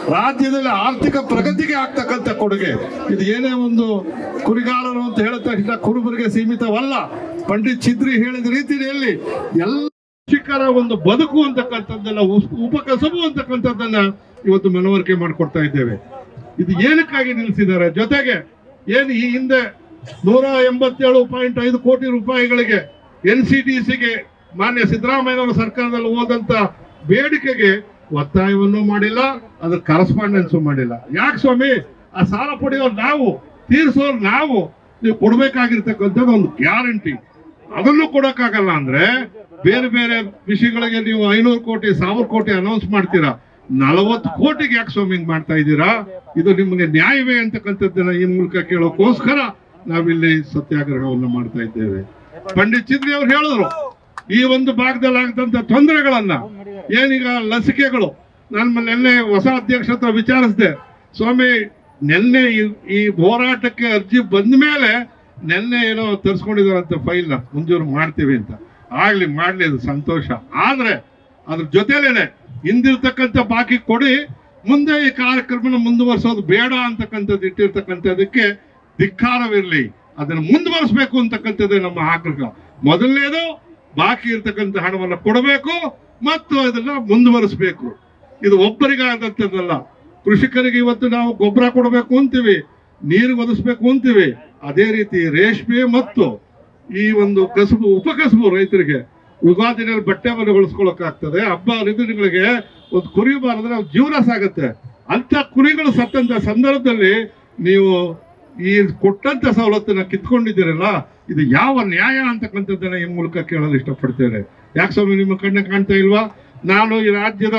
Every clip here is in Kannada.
ರಾಜ್ಯದಲ್ಲಿ ಆರ್ಥಿಕ ಪ್ರಗತಿಗೆ ಆಗ್ತಕ್ಕಂಥ ಕೊಡುಗೆ ಇದು ಏನೇ ಒಂದು ಕುರಿಗಾರರು ಅಂತ ಹೇಳಿದ ತಕ್ಷಣ ಕುರುಬರಿಗೆ ಸೀಮಿತವಲ್ಲ ಪಂಡಿತ್ ಚಿದ್ರಿ ಹೇಳಿದ ರೀತಿಯಲ್ಲಿ ಎಲ್ಲ ಕೃಷಿಕರ ಒಂದು ಬದುಕು ಅಂತಕ್ಕಂಥದ್ದನ್ನ ಉಸ್- ಉಪಕಸಬು ಅಂತಕ್ಕಂಥದ್ದನ್ನ ಇವತ್ತು ಮನವರಿಕೆ ಮಾಡಿಕೊಡ್ತಾ ಇದ್ದೇವೆ ಇದು ಏನಕ್ಕಾಗಿ ನಿಲ್ಲಿಸಿದ್ದಾರೆ ಜೊತೆಗೆ ಏನು ಈ ಹಿಂದೆ ನೂರ ಎಂಬತ್ತೇಳು ಪಾಯಿಂಟ್ ಐದು ಕೋಟಿ ರೂಪಾಯಿಗಳಿಗೆ ಎನ್ ಸಿ ಟಿ ಸಿಗೆ ಮಾನ್ಯ ಸಿದ್ದರಾಮಯ್ಯನವರ ಸರ್ಕಾರದಲ್ಲಿ ಹೋದಂತ ಬೇಡಿಕೆಗೆ ಒತ್ತಾಯವನ್ನು ಮಾಡಿಲ್ಲ ಅದ್ರ ಕರಸ್ಪಾಂಡೆನ್ಸ್ ಮಾಡಿಲ್ಲ ಯಾಕೆ ಸ್ವಾಮಿ ಆ ಸಾಲ ಪಡೆಯೋರು ನಾವು ತೀರಿಸೋರು ನಾವು ನೀವು ಕೊಡ್ಬೇಕಾಗಿರ್ತಕ್ಕಂಥದ್ದು ಒಂದು ಗ್ಯಾರಂಟಿ ಅದನ್ನು ಕೊಡಕ್ಕಾಗಲ್ಲ ಅಂದ್ರೆ ಬೇರೆ ಬೇರೆ ವಿಷಯಗಳಿಗೆ ನೀವು ಐನೂರು ಕೋಟಿ ಸಾವಿರ ಕೋಟಿ ಅನೌನ್ಸ್ ಮಾಡ್ತೀರಾ ನಲವತ್ತು ಕೋಟಿಗೆ ಯಾಕೆ ಸ್ವಾಮಿಂಗ್ ಮಾಡ್ತಾ ಇದ್ದೀರಾ ಇದು ನಿಮಗೆ ನ್ಯಾಯವೇ ಅಂತಕ್ಕಂಥದ್ದನ್ನ ಈ ಮೂಲಕ ಕೇಳೋಕ್ಕೋಸ್ಕರ ನಾವಿಲ್ಲಿ ಸತ್ಯಾಗ್ರಹವನ್ನು ಮಾಡ್ತಾ ಇದ್ದೇವೆ ಪಂಡಿತ್ ಚಿದ್ರಿ ಅವ್ರು ಹೇಳಿದ್ರು ಈ ಒಂದು ಭಾಗದಲ್ಲಿ ಆಗದಂತ ತೊಂದರೆಗಳನ್ನ ಏನೀಗ ಲಸಿಕೆಗಳು ನಾನು ನಿನ್ನೆ ಹೊಸ ಅಧ್ಯಕ್ಷ ಹತ್ರ ವಿಚಾರಿಸಿದೆ ಸ್ವಾಮಿ ನಿನ್ನೆ ಈ- ಈ ಹೋರಾಟಕ್ಕೆ ಅರ್ಜಿ ಬಂದ ಮೇಲೆ ನಿನ್ನೆ ಏನೋ ತರಿಸ್ಕೊಂಡಿದಾರಂತೆ ಫೈಲ್ನ ಮುಂಜೂರು ಮಾಡ್ತೀವಿ ಅಂತ ಆಗ್ಲಿ ಮಾಡ್ಲಿ ಅದು ಸಂತೋಷ ಆದ್ರೆ ಅದ್ರ ಜೊತೆಲೇನೆ ಹಿಂದಿರ್ತಕ್ಕಂಥ ಬಾಕಿ ಕೊಡಿ ಮುಂದೆ ಈ ಕಾರ್ಯಕ್ರಮನ ಮುಂದುವರಿಸೋದು ಬೇಡ ಅಂತಕ್ಕಂಥದ್ದು ಇಟ್ಟಿರ್ತಕ್ಕಂಥದಕ್ಕೆ ಧಿಕ್ಕಾರವಿರಲಿ ಅದನ್ನು ಮುಂದುವರಿಸಬೇಕು ಅಂತಕ್ಕಂಥದ್ದೇ ನಮ್ಮ ಆಗ್ರಹ ಮೊದಲನೇದು ಬಾಕಿ ಇರ್ತಕ್ಕಂಥ ಹಣವನ್ನು ಕೊಡಬೇಕು ಮತ್ತು ಅದನ್ನ ಮುಂದುವರಿಸಬೇಕು ಇದು ಒಬ್ಬರಿಗಾದಂಥದ್ದಲ್ಲ ಕೃಷಿಕರಿಗೆ ಇವತ್ತು ನಾವು ಗೊಬ್ಬರ ಕೊಡಬೇಕು ಅಂತೀವಿ ನೀರು ಒದಗಿಸ್ಬೇಕು ಅಂತೀವಿ ಅದೇ ರೀತಿ ರೇಷ್ಮೆ ಮತ್ತು ಈ ಒಂದು ಕಸುಬು ಉಪಕಸುಬು ರೈತರಿಗೆ ಯುಗಾದಿನಲ್ಲಿ ಬಟ್ಟೆ ಮನೆ ಹೊಲಿಸ್ಕೊಳಕ್ಕಾಗ್ತದೆ ಹಬ್ಬ ಹರಿದಿನಗಳಿಗೆ ಒಂದು ಕುರಿ ಬಾರಿದ್ರೆ ಅವ್ರ ಜೀವನ ಸಾಗುತ್ತೆ ಅಂತ ಕುರಿಗಳು ಸತ್ತಂತ ಸಂದರ್ಭದಲ್ಲಿ ನೀವು ಈ ಕೊಟ್ಟಂತ ಸವಲತ್ತನ್ನ ಕಿತ್ಕೊಂಡಿದ್ದೀರಲ್ಲ ಇದು ಯಾವ ನ್ಯಾಯ ಅಂತಕ್ಕಂಥದ್ದನ್ನ ಈ ಮೂಲಕ ಕೇಳಲು ಇಷ್ಟಪಡ್ತೇನೆ ಯಾಕೆ ಸ್ವಾಮಿ ನಿಮ್ಮ ಕಣ್ಣ ಕಾಣ್ತಾ ಇಲ್ವಾ ನಾನು ಈ ರಾಜ್ಯದ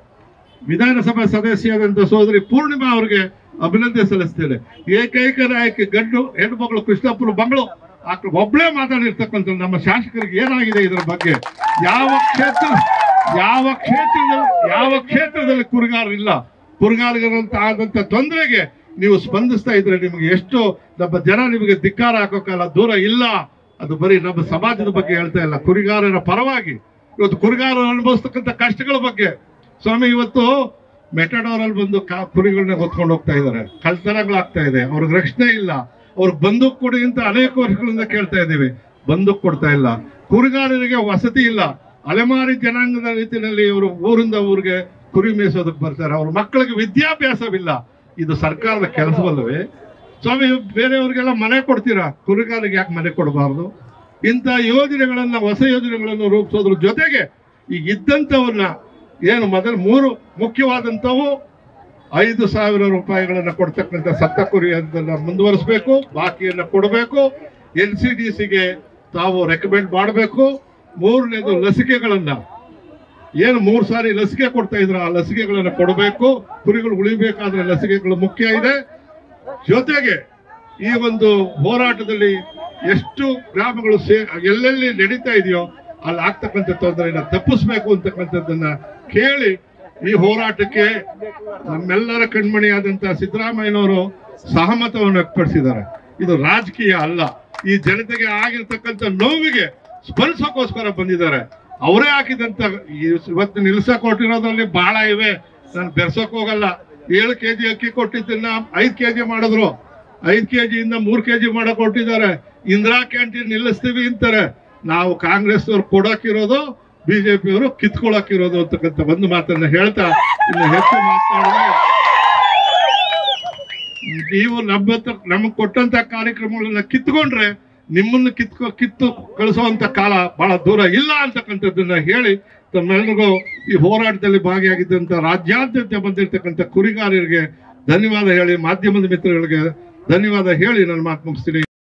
ವಿಧಾನಸಭಾ ಸದಸ್ಯರಾದಂತ ಸೋದರಿ ಪೂರ್ಣಿಮಾ ಅವರಿಗೆ ಅಭಿನಂದನೆ ಸಲ್ಲಿಸ್ತೇನೆ ಏಕೈಕ ನಾಯಕಿ ಗಂಡು ಹೆಣ್ಮಗಳು ಕೃಷ್ಣಪ್ಪನ ಮಗಳು ಆಕೆ ಒಬ್ಳೇ ಮಾತಾಡಿರ್ತಕ್ಕಂಥ ನಮ್ಮ ಶಾಸಕರಿಗೆ ಏನಾಗಿದೆ ಇದರ ಬಗ್ಗೆ ಯಾವ ಕ್ಷೇತ್ರ ಯಾವ ಕ್ಷೇತ್ರದಲ್ಲಿ ಯಾವ ಕ್ಷೇತ್ರದಲ್ಲಿ ಕುರುಗಾರರಿಲ್ಲ ಕುರುಗಾರಿಗರಂತ ಆದಂತ ತೊಂದರೆಗೆ ನೀವು ಸ್ಪಂದಿಸ್ತಾ ಇದ್ರೆ ನಿಮಗೆ ಎಷ್ಟು ನಮ್ಮ ಜನ ನಿಮಗೆ ಧಿಕ್ಕಾರ ಹಾಕೋಕ್ಕಲ್ಲ ದೂರ ಇಲ್ಲ ಅದು ಬರೀ ನಮ್ಮ ಸಮಾಜದ ಬಗ್ಗೆ ಹೇಳ್ತಾ ಇಲ್ಲ ಕುರಿಗಾರರ ಪರವಾಗಿ ಇವತ್ತು ಕುರಿಗಾರರು ಅನುಭವಿಸ್ತಕ್ಕಂಥ ಕಷ್ಟಗಳ ಬಗ್ಗೆ ಸ್ವಾಮಿ ಇವತ್ತು ಮೆಟಡೋರಲ್ಲಿ ಬಂದು ಕಾ ಕುರಿಗಳನ್ನ ಹೊತ್ಕೊಂಡು ಹೋಗ್ತಾ ಇದ್ದಾರೆ ಕಳ್ತನಗಳಾಗ್ತಾ ಇದೆ ಅವ್ರಿಗೆ ರಕ್ಷಣೆ ಇಲ್ಲ ಅವ್ರಿಗೆ ಬಂದೂಕ್ ಕೊಡಿ ಅಂತ ಅನೇಕ ವರ್ಷಗಳಿಂದ ಕೇಳ್ತಾ ಇದ್ದೀವಿ ಬಂದೂಕ್ ಕೊಡ್ತಾ ಇಲ್ಲ ಕುರಿಗಾರರಿಗೆ ವಸತಿ ಇಲ್ಲ ಅಲೆಮಾರಿ ಜನಾಂಗದ ರೀತಿಯಲ್ಲಿ ಇವರು ಊರಿಂದ ಊರಿಗೆ ಕುರಿ ಮೇಯಿಸೋದಕ್ಕೆ ಬರ್ತಾರೆ ಅವ್ರ ಮಕ್ಕಳಿಗೆ ವಿದ್ಯಾಭ್ಯಾಸವಿಲ್ಲ ಇದು ಸರ್ಕಾರದ ಕೆಲಸವಲ್ಲವೇ ಸ್ವಾಮಿ ಬೇರೆಯವ್ರಿಗೆಲ್ಲ ಮನೆ ಕೊಡ್ತೀರಾ ಕುರಿಗಾರಿಗೆ ಯಾಕೆ ಮನೆ ಕೊಡಬಾರ್ದು ಇಂಥ ಯೋಜನೆಗಳನ್ನ ಹೊಸ ಯೋಜನೆಗಳನ್ನು ರೂಪಿಸೋದ್ರ ಜೊತೆಗೆ ಈಗ ಇದ್ದಂಥವನ್ನ ಏನು ಮೊದಲು ಮೂರು ಮುಖ್ಯವಾದಂಥವು ಐದು ಸಾವಿರ ರೂಪಾಯಿಗಳನ್ನ ಕೊಡ್ತಕ್ಕಂಥ ಸತ್ತ ಕುರಿಯನ್ನ ಮುಂದುವರಿಸಬೇಕು ಬಾಕಿಯನ್ನ ಕೊಡಬೇಕು ಎನ್ ಸಿ ಡಿ ಸಿಗೆ ತಾವು ರೆಕಮೆಂಡ್ ಮಾಡಬೇಕು ಮೂರನೇದು ಲಸಿಕೆಗಳನ್ನ ಏನು ಮೂರು ಸಾರಿ ಲಸಿಕೆ ಕೊಡ್ತಾ ಇದ್ರ ಆ ಲಸಿಕೆಗಳನ್ನ ಕೊಡಬೇಕು ಕುರಿಗಳು ಉಳಿಬೇಕಾದ್ರೆ ಲಸಿಕೆಗಳು ಮುಖ್ಯ ಇದೆ ಜೊತೆಗೆ ಈ ಒಂದು ಹೋರಾಟದಲ್ಲಿ ಎಷ್ಟು ಗ್ರಾಮಗಳು ಸೇ ಎಲ್ಲೆಲ್ಲಿ ನಡೀತಾ ಇದೆಯೋ ಅಲ್ಲಿ ಆಗ್ತಕ್ಕಂಥ ತೊಂದರೆಯನ್ನ ತಪ್ಪಿಸ್ಬೇಕು ಅಂತಕ್ಕಂಥದ್ದನ್ನ ಕೇಳಿ ಈ ಹೋರಾಟಕ್ಕೆ ನಮ್ಮೆಲ್ಲರ ಕಣ್ಮಣಿಯಾದಂತಹ ಸಿದ್ದರಾಮಯ್ಯನವರು ಸಹಮತವನ್ನು ವ್ಯಕ್ತಪಡಿಸಿದ್ದಾರೆ ಇದು ರಾಜಕೀಯ ಅಲ್ಲ ಈ ಜನತೆಗೆ ಆಗಿರ್ತಕ್ಕಂಥ ನೋವಿಗೆ ಸ್ಪಂದಿಸೋಕೋಸ್ಕರ ಬಂದಿದ್ದಾರೆ ಅವರೇ ಹಾಕಿದಂತ ಈ ಇವತ್ತು ನಿಲ್ಸಕ್ ಕೊಟ್ಟಿರೋದ್ರಲ್ಲಿ ಬಹಳ ಇವೆ ನಾನು ಬೆರ್ಸಕ್ ಹೋಗಲ್ಲ ಏಳು ಕೆಜಿ ಅಕ್ಕಿ ಕೊಟ್ಟಿದ್ದನ್ನ ಐದ್ ಕೆಜಿ ಮಾಡಿದ್ರು ಐದ್ ಕೆಜಿಯಿಂದ ಮೂರ್ ಕೆಜಿ ಮಾಡಕ್ ಕೊಟ್ಟಿದ್ದಾರೆ ಇಂದಿರಾ ಕ್ಯಾಂಟೀನ್ ನಿಲ್ಲಿಸ್ತೀವಿ ಅಂತಾರೆ ನಾವು ಕಾಂಗ್ರೆಸ್ ಅವ್ರು ಕೊಡಕ್ಕಿರೋದು ಬಿಜೆಪಿ ಅವರು ಕಿತ್ಕೊಳಕ್ಕಿರೋದು ಅಂತಕ್ಕಂಥ ಒಂದು ಮಾತನ್ನ ಹೇಳ್ತಾ ಇನ್ನು ಹೆಚ್ಚು ಮಾತನಾಡಿದ್ರೆ ನೀವು ನಮ್ಮ ಹತ್ರ ನಮಗೆ ಕೊಟ್ಟಂತ ಕಾರ್ಯಕ್ರಮಗಳನ್ನ ಕಿತ್ಕೊಂಡ್ರೆ ನಿಮ್ಮನ್ನ ಕಿತ್ಕೊ ಕಿತ್ತು ಕಳಿಸುವಂತ ಕಾಲ ಬಹಳ ದೂರ ಇಲ್ಲ ಅಂತಕ್ಕಂಥದ್ದನ್ನ ಹೇಳಿ ತಮ್ಮೆಲ್ಲರಿಗೂ ಈ ಹೋರಾಟದಲ್ಲಿ ಭಾಗಿಯಾಗಿದ್ದಂತ ರಾಜ್ಯಾದ್ಯಂತ ಬಂದಿರತಕ್ಕಂಥ ಕುರಿಗಾರರಿಗೆ ಧನ್ಯವಾದ ಹೇಳಿ ಮಾಧ್ಯಮದ ಮಿತ್ರಗಳಿಗೆ ಧನ್ಯವಾದ ಹೇಳಿ ನನ್ನ ಮಾತು ಮುಗಿಸ್ತೀನಿ